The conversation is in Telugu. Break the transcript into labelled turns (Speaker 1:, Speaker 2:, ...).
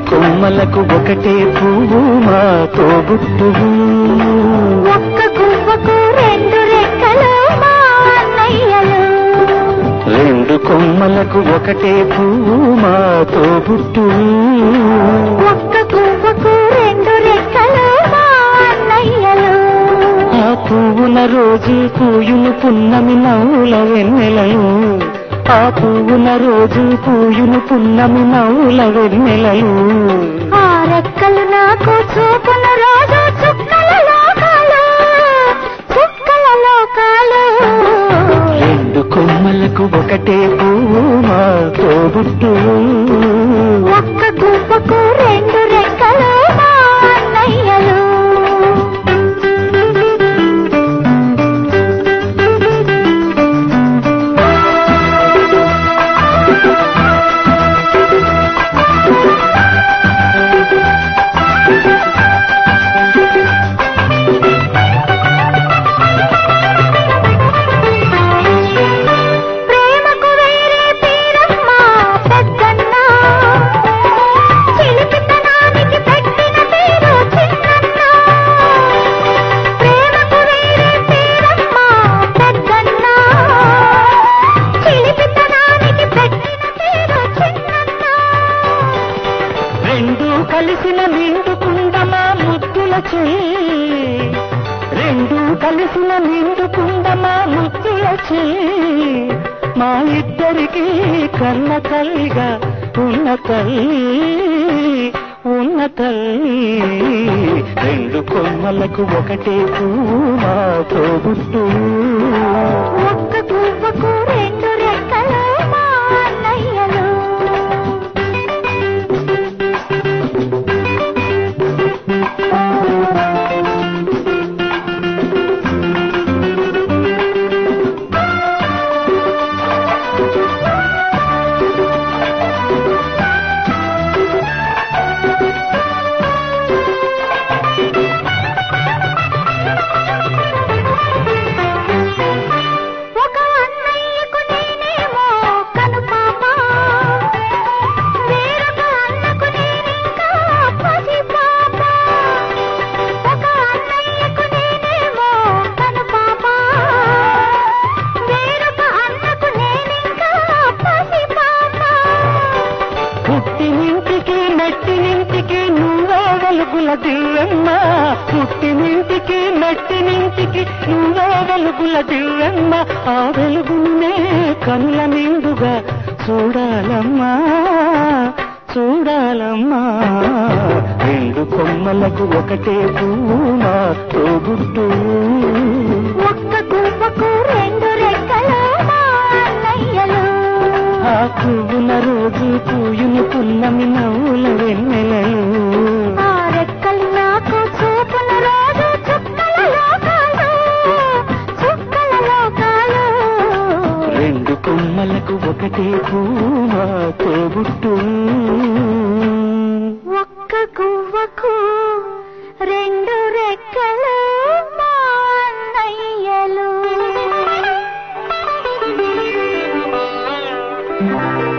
Speaker 1: కొమ్మలకు ఒకటే పువ్వు మా తోబుట్టువు
Speaker 2: ఒక్క గువ్వకు రెండు రెక్కలు మా అన్నయ్యలు
Speaker 1: రెండు కొమ్మలకు ఒకటే పువ్వు మా తోబుట్టువు
Speaker 2: ఒక్క గువ్వకు రెండు రెక్కలు మా అన్నయ్యలు
Speaker 1: ఆ పువ్వున రోజు పూయును పున్నమి నవ్వుల వెన్నెలలు ఆ పువ్వున రోజు పూయును పున్నమి నవ్వుల వెన్నెలలు
Speaker 2: ఆ రెక్కలు నాకు చూపున రోజు చుక్కల లోకాలు చుక్కల లోకాలు
Speaker 1: రెండు కొమ్మలకు ఒకటే పువ్వు మా తోబుట్టువు
Speaker 2: ఒక్క గువ్వకు రెండు రెక్కలు మా అన్నయ్యలు ప్రేమకు వేరే పేరమ్మ పెద్దన్న చిలిపితనానికి పెట్టిన పేరు చిన్నన్న ప్రేమకు వేరే పేరమ్మ పెద్దన్న చిలిపితనానికి పెట్టిన పేరు చిన్నన్న
Speaker 1: రెండు కలిసిన నిండుకుండమా ముద్దుల చెయ్యి రెండు కలిసిన నిండుకుండమా ముద్దుల చెయ్యి మా ఇద్దరికి కన్న తల్లిగా ఉన్న తల్లి ఉన్న తల్లి రెండు కొమ్మలకు ఒకటే పువ్వు మా తోబుట్టు
Speaker 2: ఒక్క గువ్వకు రెండు రెక్కలు మా అన్నయ్యలు ఒక అన్నయ్యకు నేనేమో కనుపాప వేరొక అన్నకు నేనింకా పసిపాప ఒక అన్నయ్యకు నేనేమో కనుపాప వేరొక అన్నకు నేనింకా పసిపాప
Speaker 1: పుట్టినింటికి మెట్టినింటికి నువ్వే వెలుగుల దివ్వెమ్మ పుట్టినింటికి మెట్టినింటికి నువ్వే వెలుగుల దివ్వెమ్మ ఆ వెలుగునే కనుల నిండుగా చూడాలమ్మా చూడాలమ్మా రెండు కొమ్మలకు ఒకటే పువ్వు మా తోబుట్టు
Speaker 2: ఒక్క గువ్వకు రెండు రెక్కలు మా అన్నయ్యలు
Speaker 1: ఆ పువ్వున రోజు పూయును పున్నమి నవ్వుల వెన్నెలలు
Speaker 2: ఆ రెక్కలు నాకు చూపున రోజు చుక్కల లోకాలు చుక్కల లోకాలు
Speaker 1: రెండు కొమ్మలకు ఒకటే పూమా తోబుట్టు
Speaker 2: ఒక్క గువ్వకు